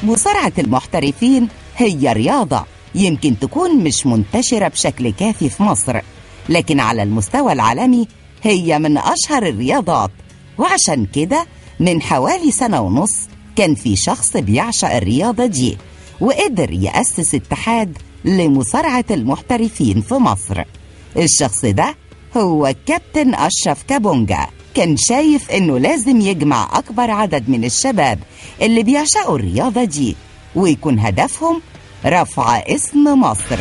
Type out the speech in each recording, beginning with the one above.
مصارعة المحترفين هي رياضة يمكن تكون مش منتشرة بشكل كافي في مصر لكن على المستوى العالمي هي من أشهر الرياضات وعشان كده من حوالي سنة ونص كان في شخص بيعشق الرياضة دي وقدر يأسس اتحاد لمصارعة المحترفين في مصر الشخص ده هو كابتن أشرف كابونجا كان شايف إنه لازم يجمع أكبر عدد من الشباب اللي بيعشقوا الرياضة دي ويكون هدفهم رفع اسم مصر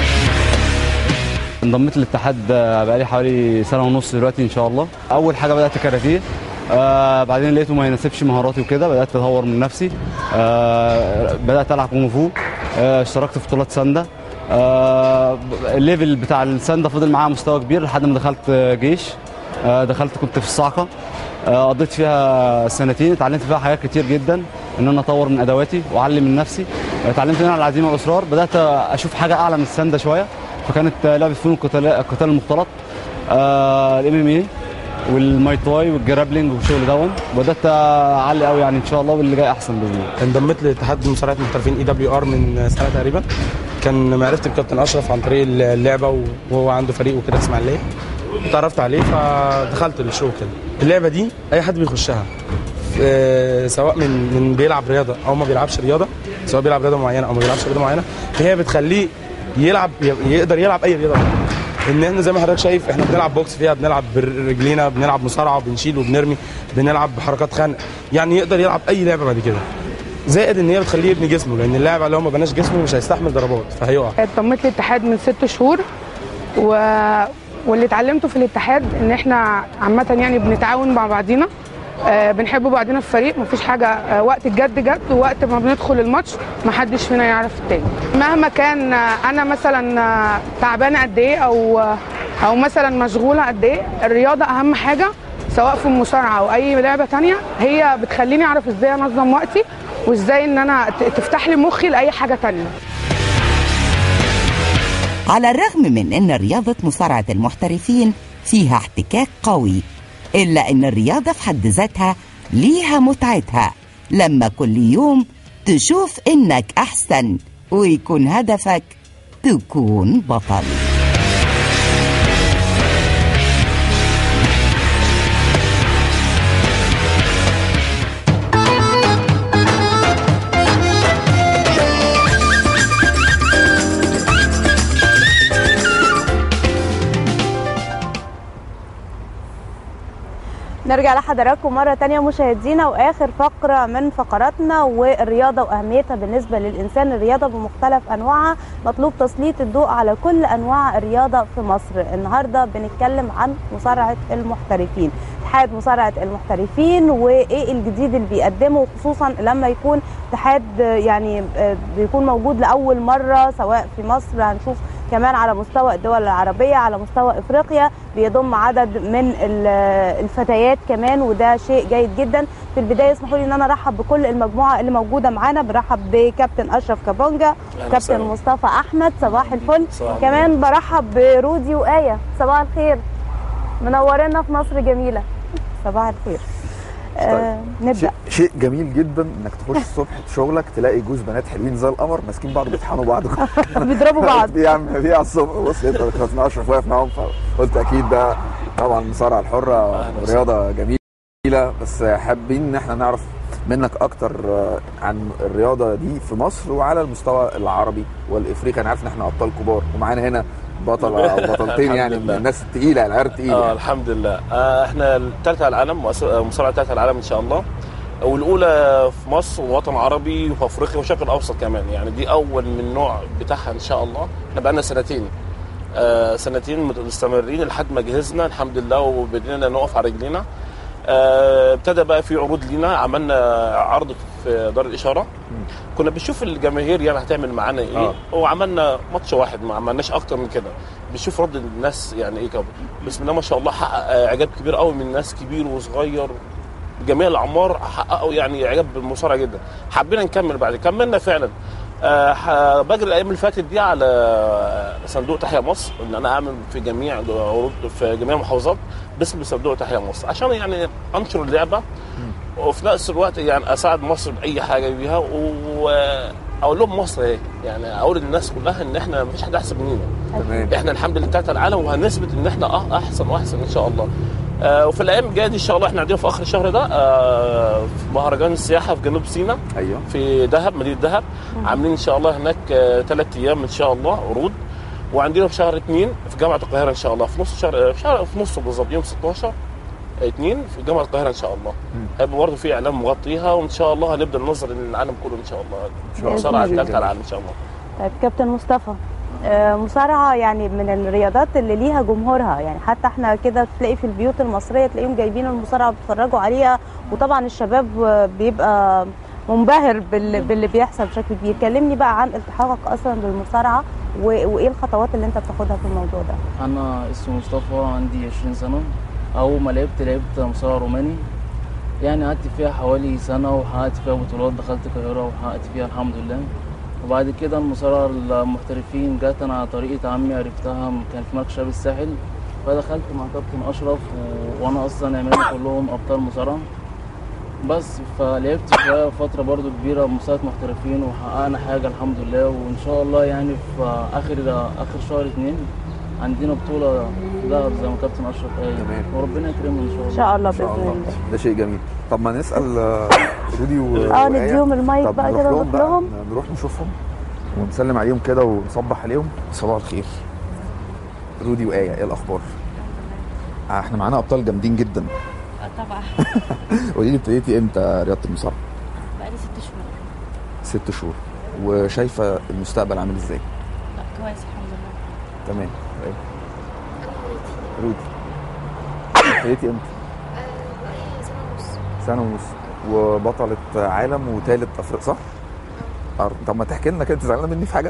انضميت للاتحاد بقالي حوالي سنه ونص دلوقتي ان شاء الله اول حاجه بدات كاراتيه آه بعدين لقيته ما يناسبش مهاراتي وكده بدات اطور من نفسي آه بدات العب كونغ فو آه اشتركت في بطولات ساندا آه الليفل بتاع الساندا فضل معايا مستوى كبير لحد ما دخلت جيش آه دخلت كنت في الصاعقه آه قضيت فيها سنتين اتعلمت فيها حاجات كتير جدا ان انا اطور من ادواتي واعلم من نفسي اتعلمت منها العزيمه والاصرار بدات اشوف حاجه اعلى من الساندا شويه فكانت لعبه فنون القتال القتال المختلط الام ام اي والماي تواي والجرابلينج والشغل دون بدات اعلي قوي يعني ان شاء الله واللي جاي احسن باذن الله انضميت لاتحاد مصارعه المحترفين اي دبليو ار من سنه تقريبا كان معرفتي بكابتن اشرف عن طريق اللعبه وهو عنده فريق وكده اسماعيليه اتعرفت عليه فدخلت الشو كده اللعبه دي اي حد بيخشها سواء من من بيلعب رياضه او ما بيلعبش رياضه سواء بيلعب رياضه معينه او ما بيلعبش رياضه معينه فهي بتخليه يلعب يقدر يلعب اي رياضه ان احنا زي ما حضرتك شايف احنا بنلعب بوكس فيها بنلعب برجلينا بنلعب مصارعه بنشيل وبنرمي بنلعب بحركات خنق يعني يقدر يلعب اي لعبه بعد كده زائد ان هي بتخليه يبني جسمه لان اللاعب لو ما بناش جسمه مش هيستحمل ضربات فهيقع انضميت للاتحاد من ست شهور و... واللي اتعلمته في الاتحاد ان احنا عامه يعني بنتعاون مع بعضينا آه بنحب بعضنا في فريق مفيش حاجه آه وقت الجد جد ووقت ما بندخل الماتش محدش فينا يعرف التاني مهما كان آه انا مثلا تعبانه قد ايه او او مثلا مشغوله قد ايه الرياضه اهم حاجه سواء في المصارعه او اي لعبه تانية هي بتخليني اعرف ازاي انظم وقتي وازاي ان انا تفتح لي مخي لاي حاجه تانية على الرغم من ان رياضه مصارعه المحترفين فيها احتكاك قوي إلا إن الرياضة في حد ذاتها ليها متعتها لما كل يوم تشوف إنك أحسن ويكون هدفك تكون بطل نرجع لحضراتكم مرة تانية مشاهدينا وآخر فقرة من فقراتنا والرياضة وأهميتها بالنسبة للإنسان الرياضة بمختلف أنواعها مطلوب تسليط الضوء على كل أنواع الرياضة في مصر النهاردة بنتكلم عن مصارعة المحترفين اتحاد مصارعة المحترفين وإيه الجديد اللي بيقدمه خصوصا لما يكون اتحاد يعني بيكون موجود لأول مرة سواء في مصر هنشوف كمان على مستوى الدول العربية على مستوى إفريقيا بيضم عدد من الفتيات كمان وده شيء جيد جدا في البداية اسمحوا لي ان انا ارحب بكل المجموعة اللي موجودة معانا برحب بكابتن اشرف كابونجا كابتن مصطفى احمد صباح الفل صباح كمان برحب برودي وآية صباح الخير منورنا في مصر جميلة صباح الخير آه نبدا شيء, شيء جميل جدا انك تخش الصبح شغلك تلاقي جوز بنات حلوين زي القمر ماسكين بعض بيطحنوا بعض بيضربوا بعض دي عم دي على الصبح بص انت كابتن اشرف واقف معاهم فقلت اكيد ده طبعا المصارعه الحره رياضه جميله بس حابين ان احنا نعرف منك اكتر عن الرياضه دي في مصر وعلى المستوى العربي والافريقي انا عارف ان احنا ابطال كبار ومعانا هنا بطل او بطلتين يعني من الناس الثقيله العيار الثقيل اه الحمد لله آه احنا الثالثه على العالم مصارعه الثالثه على العالم ان شاء الله والاولى في مصر ووطن عربي وفي افريقيا والشرق الاوسط كمان يعني دي اول من نوع بتاعها ان شاء الله احنا بقى لنا سنتين آه سنتين مستمرين لحد ما جهزنا الحمد لله وبدينا نقف على رجلينا ابتدى بقى في عروض لينا عملنا عرض في دار الاشاره كنا بنشوف الجماهير يعني هتعمل معانا ايه آه. وعملنا ماتش واحد ما عملناش اكتر من كده بنشوف رد الناس يعني ايه كده بسم الله ما شاء الله حقق اعجاب كبير قوي من ناس كبير وصغير جميع الاعمار حققوا يعني اعجاب بالمصارعه جدا حبينا نكمل بعد كملنا فعلا أه باجي الايام اللي فاتت دي على صندوق تحيا مصر ان انا اعمل في جميع عروض في جميع المحافظات باسم صندوق تحيا مصر عشان يعني انشر اللعبه وفي نفس الوقت يعني اساعد مصر باي حاجه بيها واقول لهم مصر ايه يعني اقول للناس كلها ان احنا مفيش حد احسن مننا تمام احنا الحمد لله بتاعت العالم وهنثبت ان احنا أه- احسن واحسن ان شاء الله آه وفي الايام الجايه دي ان شاء الله احنا قاعدين في اخر الشهر ده آه في مهرجان السياحه في جنوب سيناء ايوه في دهب مدينه دهب عاملين ان شاء الله هناك ثلاث ايام ان شاء الله عروض وعندنا في شهر اثنين في جامعه القاهره ان شاء الله في نص شهر في شهر في نصه بالظبط يوم 16 اثنين في جامعه القاهره ان شاء الله هيبقى برضه في اعلام مغطيها وان شاء الله هنبدا ننظر للعالم كله ان شاء الله شاء الله. المصارعه شيء الثالثه جميل. على العالم ان شاء الله طيب كابتن مصطفى آه، مصارعة يعني من الرياضات اللي ليها جمهورها يعني حتى احنا كده تلاقي في البيوت المصرية تلاقيهم جايبين المصارعة بيتفرجوا عليها وطبعا الشباب آه، بيبقى منبهر بال- باللي بيحصل بشكل كبير كلمني بقى عن التحاقك اصلا بالمصارعة و- وايه الخطوات اللي انت بتاخدها في الموضوع ده انا اسمي مصطفى عندي 20 سنه اول ما لعبت لعبت مصارع روماني يعني قعدت فيها حوالي سنه وحققت فيها بطولات دخلت القاهره وحققت فيها الحمد لله وبعد كده المصارعة المحترفين جت انا على طريقة عمي عرفتها كان في مركز شباب الساحل فدخلت مع كابتن اشرف و... وانا اصلا عمامي كلهم ابطال مصارعة بس فلعبت شوية فترة برضو كبيرة بمصارعة محترفين وحققنا حاجة الحمد لله وإن شاء الله يعني في آخر آخر شهر اتنين عندنا بطولة في دهب زي ما كابتن أشرف قال تمام. وربنا يكرمنا إن شاء الله ان شاء الله ان شاء باذن الله الله ده شيء جميل طب ما نسال آه، رودي و اه وآية. نديهم المايك طب بقى نروح كده لهم ونروح بقى، لهم نروح نشوفهم ونسلم عليهم كده ونصبح عليهم صباح الخير رودي وآية ايه الاخبار آه، احنا معانا ابطال جامدين جدا طبعا قولي لي ابتديتي امتى رياضه المصارعه بقالي ست شهور ست شهور وشايفه المستقبل عامل ازاي لا كويس الحمد لله تمام إيه؟ رودي ابتديتي امتى سنه ونص وبطلة عالم وثالث افريقيا صح؟ أر- طب ما تحكي لنا كده انت زعلانه مني في حاجه؟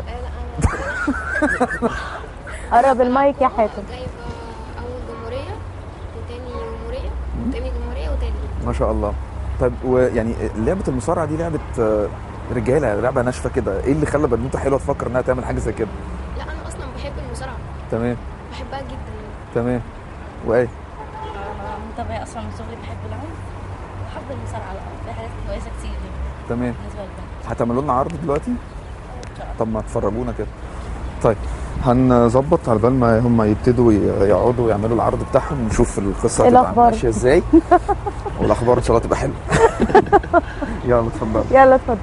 قرب المايك يا حاتم جايبة أول جمهورية وتاني جمهورية وتاني جمهورية وتالت ما شاء الله طيب ويعني لعبه المصارعه دي لعبه آه، رجاله لعبه ناشفه كده ايه اللي خلى بنوته حلوه تفكر انها تعمل حاجه زي كده لا أنا أصلا بحب المصارعة تمام بحبها جدا تمام وايه أنا متابعة أصلا من صغري بحب العنف بحب المصارعة بقى في حاجات كويسة كتير تمام بالنسبة للبنات هتعملوا لنا عرض دلوقتي طب ما تفرجونا كده طيب هنظبط على بال ما هم يبتدوا ي- يقعدوا يعملوا العرض بتاعهم نشوف القصه إيه هتبقى الأخبار؟ ماشيه ازاي والاخبار ان شاء الله تبقى حلوه يلا اتفضل يلا اتفضل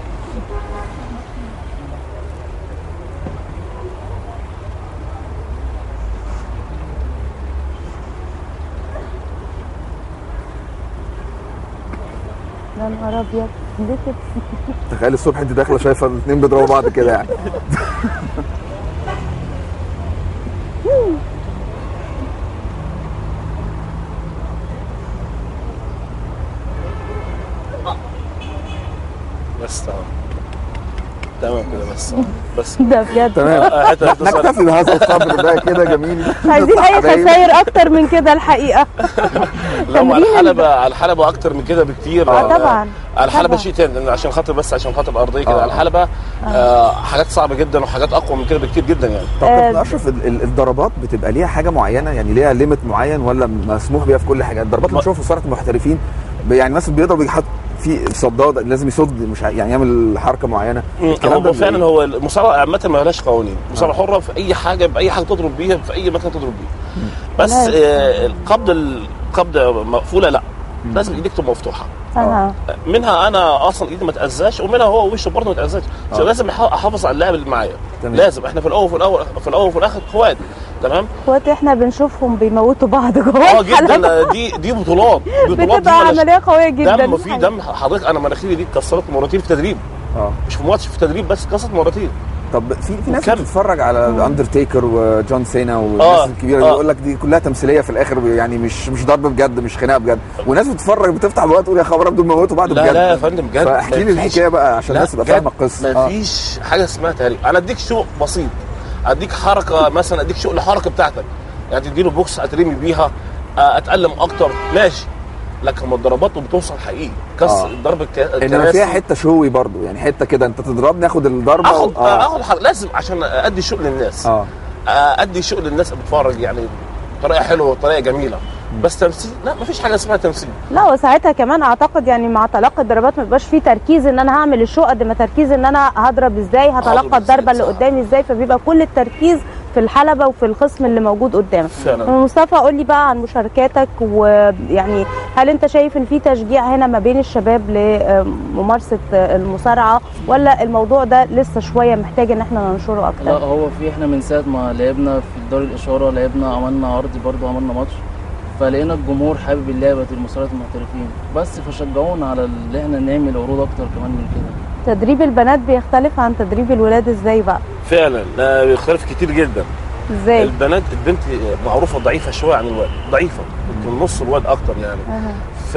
يا نهار ابيض ليه كده؟ تخيل الصبح انت داخله شايفه الاثنين بيضربوا بعض كده يعني بس تمام تمام كده بس بس ده بجد تمام آه، حتى حتى صار- نكتفي بهذا القدر ده كده جميل عايزين اي حبايب. خسائر اكتر من كده الحقيقه لا على تمرين الحلبة على الحلبة أكتر من كده بكتير اه طبعا على الحلبة طبعا. شيء تاني لأن عشان خاطر بس عشان خاطر الأرضية كده آه. على الحلبة آه حاجات صعبة جدا وحاجات أقوى من كده بكتير جدا يعني طب آه، كابتن اشرف ال- ال- الضربات بتبقى ليها حاجه معينه يعني ليها ليميت معين ولا مسموح بيها في كل حاجه الضربات اللي ما- بنشوفها في صاله المحترفين ب- يعني مثلا بيضرب يحط في صداد لازم يصد مش ع- يعني يعمل حركه معينه الكلام ده هو فعلا بيبقى هو المصارعة عامة ما لهاش قوانين المصارعة حرة في أي حاجة بأي حاجة تضرب بيها في أي مكان تضرب بيه بس تمام. آه القبض القبضة مقفولة لا لازم ايديك تبقى مفتوحه اها منها انا اصلا ايدي ما تاذاش ومنها هو وشه برضه ما تاذاش آه. لازم أح- احافظ على اللاعب اللي معايا تمام. لازم احنا في الاول وفي الاول في الاول وفي الاخر اخوات تمام اخواتي احنا بنشوفهم بيموتوا بعض جوه اه الحلبة. جدا دي دي بطولات بطولات دي بتبقى ملهاش- عمليه قويه جدا دم في دم حضرتك انا مناخيري دي اتكسرت مرتين في تدريب اه مش في ماتش في تدريب بس اتكسرت مرتين طب في في ناس وكم؟ بتتفرج على الاندرتيكر وجون سينا والناس آه، الكبيره اللي آه. يقول لك دي كلها تمثيليه في الاخر يعني مش مش ضرب بجد مش خناقه بجد وناس بتتفرج بتفتح بقى تقول يا خبر دول موتوا بعض لا بجد لا يا فندم بجد فاحكي لي مفيش- الحكايه بقى عشان لا، الناس تبقى بجد فاهمه القصه آه. مفيش حاجه اسمها تهريب انا اديك شوق بسيط اديك حركه مثلا اديك شوق الحركه بتاعتك يعني تديله بوكس اترمي بيها آه، اتالم اكتر ماشي لكن ما الضربات بتوصل حقيقي كسر آه. الضرب الك- انما الكراسي. فيها حته شوي برضو يعني حته كده انت تضربني اخد الضربه اخد و- آه. اخد حق. لازم عشان ادي شوق للناس اه آه، ادي شوق للناس اللي بتتفرج يعني بطريقه حلوه وطريقه جميله بس تمثيل لا مفيش حاجه اسمها تمثيل لا وساعتها كمان اعتقد يعني مع تلقي الضربات ما بيبقاش فيه تركيز ان انا هعمل الشو قد ما تركيز ان انا هضرب ازاي هتلقى هضرب الضربه اللي إزاي، صح. قدامي ازاي فبيبقى كل التركيز في الحلبه وفي الخصم اللي موجود قدامك فعلا مصطفى قول لي بقى عن مشاركاتك ويعني هل انت شايف ان في تشجيع هنا ما بين الشباب لممارسه المصارعه ولا الموضوع ده لسه شويه محتاج ان احنا ننشره لا اكتر هو في احنا من ساعه ما لعبنا في دوري الاشاره لعبنا عملنا عرض برضو عملنا ماتش فلقينا الجمهور حابب اللعبه المصارعه المحترفين بس فشجعونا على اللي احنا نعمل عروض اكتر كمان من كده تدريب البنات بيختلف عن تدريب الولاد ازاي بقى فعلا لا بيختلف كتير جدا ازاي البنات البنت معروفه ضعيفه شويه عن الولد ضعيفه يمكن نص الولد اكتر يعني أها.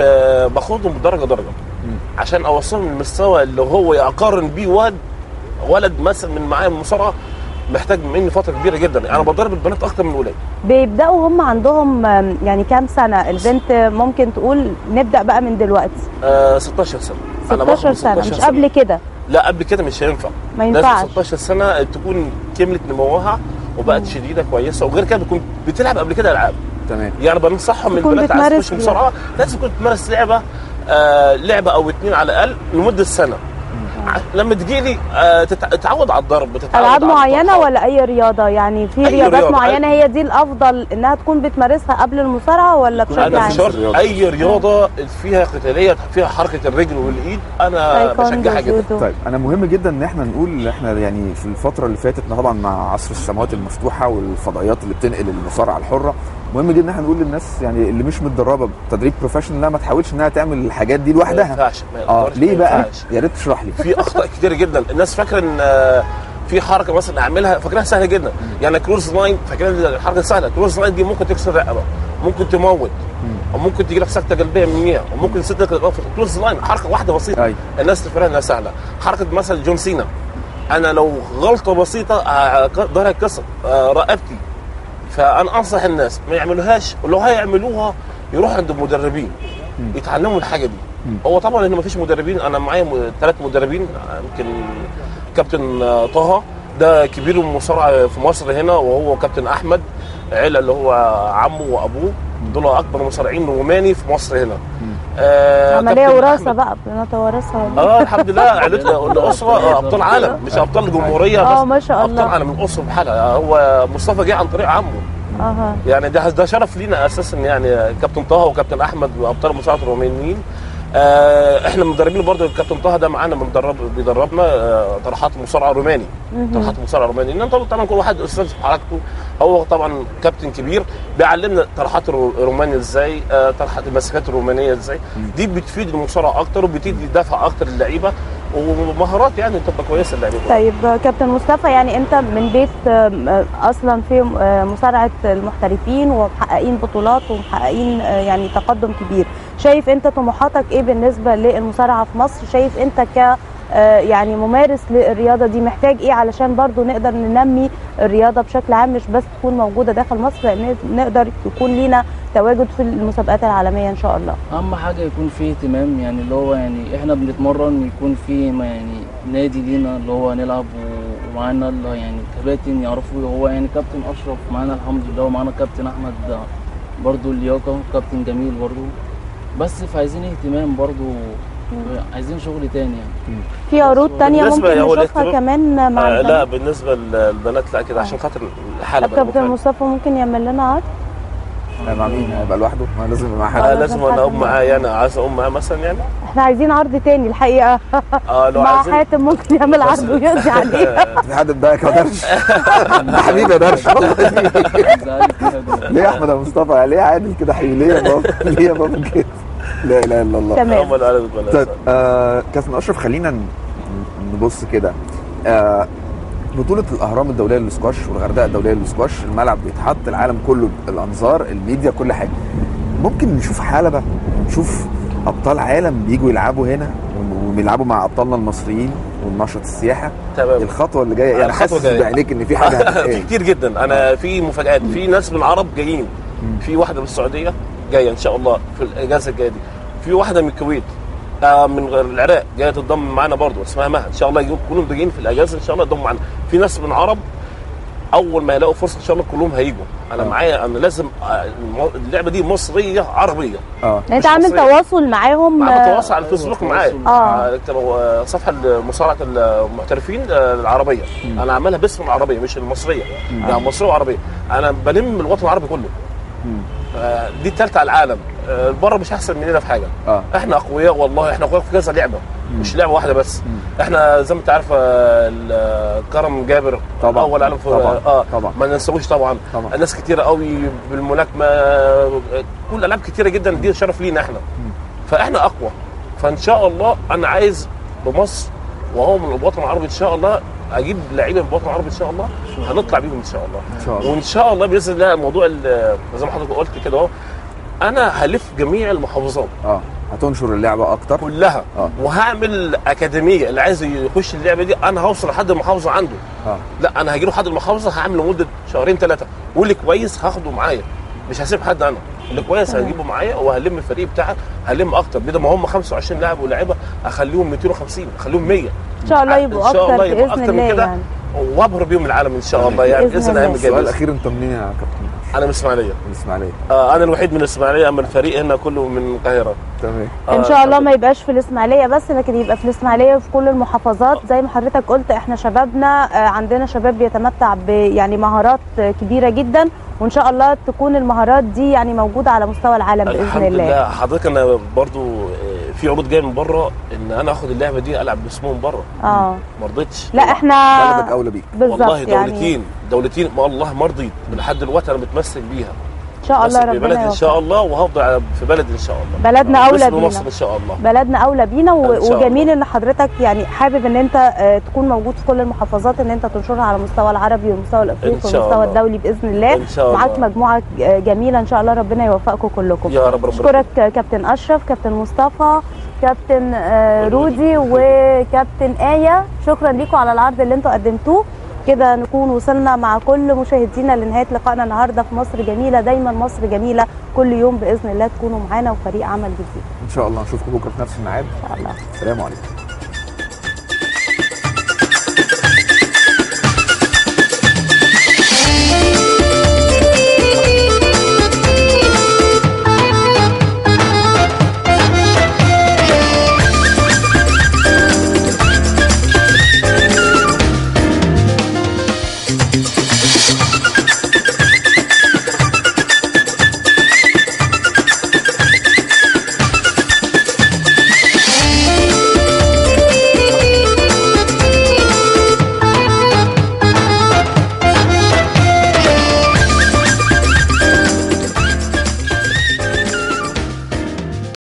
فباخدهم درجه درجه عشان اوصلهم للمستوى اللي هو اقارن بيه واد ولد مثلا من معايا مصارعه محتاج مني فتره كبيره جدا انا بضرب البنات اكتر من الولاد بيبداوا هم عندهم آم، يعني كام سنه البنت ممكن تقول نبدا بقى من دلوقتي آه 16 سنه أنا باخد 16 من سنه 16 مش قبل كده لا قبل كده مش هينفع ما ينفعش. لازم 16 سنه تكون كملت نموها وبقت شديده كويسه وغير كده بتكون بتلعب قبل كده العاب تمام يعني بنصحهم من تكون البنات عايز بتمارس تخش مصارعه لازم تكون تمارس لعبه آه لعبه او اتنين على الاقل لمده سنه ع- لما تجي لي آه تتع- تتعود على الضرب بتتعود العاب على معينه الضغط. ولا اي رياضه يعني في أي رياضات رياضة. معينه هي دي الافضل انها تكون بتمارسها قبل المصارعه ولا بشكل انا عام مش شرط رياضة. اي رياضه فيها قتاليه فيها حركه الرجل والايد انا تايكوندو، بشجعها جدا جودو. طيب انا مهم جدا ان احنا نقول احنا يعني في الفتره اللي فاتت طبعا مع عصر السماوات المفتوحه والفضائيات اللي بتنقل المصارعه الحره مهم جدا ان احنا نقول للناس يعني اللي مش متدربه بتدريب بروفيشنال لا ما تحاولش انها تعمل الحاجات دي ما لوحدها ينفعش ما اه يقدرش، ليه ما بقى ينفعش. يا ريت تشرح لي في اخطاء كتير جدا الناس فاكره ان آه، في حركه مثلا اعملها فاكراها سهله جدا يعني كروز لاين فاكرين الحركه سهله كروز لاين دي ممكن تكسر رقبه ممكن تموت وممكن تجي لك سكته قلبيه من مياه وممكن تسد لك كروز لاين حركه واحده بسيطه أيوة. الناس تفكرها انها سهله حركه مثلا جون سينا انا لو غلطه بسيطه آه، ك- ظهري اتكسر آه، رقبتي فانا انصح الناس ما يعملوهاش ولو هيعملوها يروحوا عند المدربين يتعلموا الحاجه دي هو طبعا انه ما فيش مدربين انا معايا ثلاث مدربين آه، يمكن كابتن آه، طه ده كبير المصارعه في مصر هنا وهو كابتن احمد عيلة اللي هو عمه وابوه دول اكبر مصارعين روماني في مصر هنا آه عمليه كابتن وراثه أحمد. بقى بنتوارثها ولا اه الحمد لله عائلتنا الاسره آه، ابطال عالم مش ابطال جمهوريه اه بس ما شاء ابطال الله عالم الاسره بحالها هو مصطفى جه عن طريق عمه اها يعني ده ده شرف لينا اساسا يعني كابتن طه وكابتن احمد وابطال المصارعه الرومانيين آه احنا مدربين برضه الكابتن طه ده معانا بندرب بيدربنا آه طرحات مصارعه روماني طرحات مصارعه روماني لان طبعا طبعاً كل واحد استاذ في حركته هو طبعا كابتن كبير بيعلمنا طرحات الرو- الروماني ازاي آه طرحات المسكات الرومانيه ازاي دي بتفيد المصارعه اكتر وبتدي دفع اكتر للعيبه ومهارات يعني تبقى كويسه اللعيبه طيب كابتن مصطفى يعني انت من بيت آم، آه، اصلا في آه، مصارعه المحترفين ومحققين بطولات ومحققين آه، يعني تقدم كبير شايف انت طموحاتك ايه بالنسبه للمصارعه في مصر شايف انت ك آه، يعني ممارس للرياضه دي محتاج ايه علشان برضو نقدر ننمي الرياضه بشكل عام مش بس تكون موجوده داخل مصر لان نقدر يكون لينا تواجد في المسابقات العالميه ان شاء الله اهم حاجه يكون في اهتمام يعني اللي هو يعني احنا بنتمرن يكون في ما يعني نادي لينا اللي هو نلعب و- ومعانا اللي هو يعني كباتن يعرفوا هو يعني كابتن اشرف معانا الحمد لله ومعانا كابتن احمد برضو اللياقه كابتن جميل برضو بس فعايزين اهتمام برضو عايزين شغل تاني يعني في عروض تانية بالنسبة ممكن هو نشوفها الاهتمام- كمان مع آه لا البنات بالنسبه للبنات لا كده عشان خاطر الحاله بقى كابتن مصطفى ممكن يعمل لنا عرض مع مين هيبقى لوحده ما لازم يبقى مع آه حد لازم انا اقوم معاه يعني عايز اقوم معاه مثلا يعني احنا عايزين عرض تاني الحقيقه اه لو مع عايزين حاتم ممكن يعمل عرض ويقضي عليه في حد بدايك يا درش يا حبيبي يا درش والله زعلت كده. ليه يا احمد يا مصطفى ليه عادل كده حبيبي ليه يا بابا ليه يا بابا كده لا اله الا الله تمام هم العالم البنات طيب آه كابتن اشرف خلينا ن- نبص كده آه بطولة الأهرام الدولية للسكواش والغردقة الدولية للسكواش الملعب بيتحط العالم كله الأنظار الميديا كل حاجة ممكن نشوف حلبة ونشوف أبطال عالم بيجوا يلعبوا هنا ون- وبيلعبوا مع أبطالنا المصريين وننشط السياحة تمام الخطوة اللي جاية يعني الخطوة حاسس جاية. بعينيك إن في حاجة في هتتقال. كتير جدا انا في مفاجات في ناس من العرب جايين في واحده من السعوديه جايه ان شاء الله في الاجازه الجايه دي في واحده من الكويت آه من غير العراق جايه تنضم معانا برضو اسمها مها ان شاء الله يكونوا جايين في الاجازه ان شاء الله ينضموا معانا في ناس من العرب اول ما يلاقوا فرصه ان شاء الله كلهم هيجوا انا آه. معايا انا لازم آه، الم- اللعبه دي مصريه عربيه اه يعني انت مش عامل مصرية. تواصل معاهم مع آه، متواصل على الفيسبوك معايا آه. آه، اكتبوا آه، صفحه مصارعه المحترفين آه، العربيه انا عاملها باسم العربيه مش المصريه يعني مصريه وعربيه انا بلم الوطن العربي كله آه، دي الثالثه على العالم آه، بره مش احسن مننا في حاجه اه احنا اقوياء والله احنا اقوياء في كذا لعبه مش لعبه واحده بس احنا زي ما انت عارف آه، ال- كرم جابر طبعاً. اول عالم في طبعاً. اه طبعاً. ما ننساهوش طبعا طبعاً. ناس كتيره قوي بالملاكمه آه، كل العاب كتيره جدا دي شرف لينا احنا فاحنا اقوى فان شاء الله انا عايز بمصر وهو من الوطن العربي ان شاء الله اجيب لعيبه من الوطن العربي ان شاء الله هنطلع بيهم ان شاء الله ان شاء الله وان شاء الله باذن الله موضوع ال- زي ما حضرتك قلت كده اهو انا هلف جميع المحافظات اه هتنشر اللعبه اكتر كلها آه. وهعمل اكاديميه اللي عايز يخش اللعبه دي انا هوصل لحد المحافظه عنده اه لا انا هجي له حد المحافظه هعمل لمده شهرين ثلاثه واللي كويس هاخده معايا مش هسيب حد انا اللي كويس هجيبه معايا وهلم الفريق بتاعي هلم اكتر بدل ما هم 25 لاعب ولاعيبه اخليهم 250 اخليهم 100 ان شاء الله يبقوا ان شاء اكتر الله يبقى باذن اكتر من الله كده يعني وابهر بيهم العالم ان شاء الله يعني بإذن باذن الايام الله. الجايه السؤال بإذن. الاخير انت منين يا كابتن انا من الاسماعيليه من الاسماعيليه آه انا الوحيد من الاسماعيليه اما الفريق هنا كله من القاهره تمام ان شاء الله ما يبقاش في الاسماعيليه بس لكن يبقى في الاسماعيليه وفي كل المحافظات زي ما حضرتك قلت احنا شبابنا آه، عندنا شباب بيتمتع ب يعني مهارات آه، كبيره جدا وان شاء الله تكون المهارات دي يعني موجوده على مستوى العالم باذن الحمد الله لله حضرتك انا برضو آه، في عروض جايه من بره ان انا اخد اللعبه دي العب باسمهم بره اه ما رضيتش لا احنا بلدك اولى بيك بالظبط والله يعني دولتين دولتين ما الله ما رضيت لحد دلوقتي انا متمسك بيها ان شاء الله متمسك ببلدي ربنا ان شاء يوفقك الله وهفضل على- في بلدي ان شاء الله بلدنا اولى باسم بينا مصر ان شاء الله بلدنا اولى بينا و- إن شاء وجميل ان حضرتك يعني حابب ان انت آه، تكون موجود في كل المحافظات ان انت تنشرها على المستوى العربي والمستوى الافريقي إن شاء والمستوى الله. الدولي باذن الله إن شاء الله. معاك مجموعه آه، جميله ان شاء الله ربنا يوفقكم كلكم يا رب ربنا اشكرك آه، كابتن اشرف كابتن مصطفى كابتن آه، رودي وكابتن ايه شكرا لكم على العرض اللي انتوا قدمتوه كده نكون وصلنا مع كل مشاهدينا لنهايه لقائنا النهارده في مصر جميله دايما مصر جميله كل يوم باذن الله تكونوا معانا وفريق عمل جديد ان شاء الله نشوفكم بكره في نفس الميعاد ان شاء الله السلام عليكم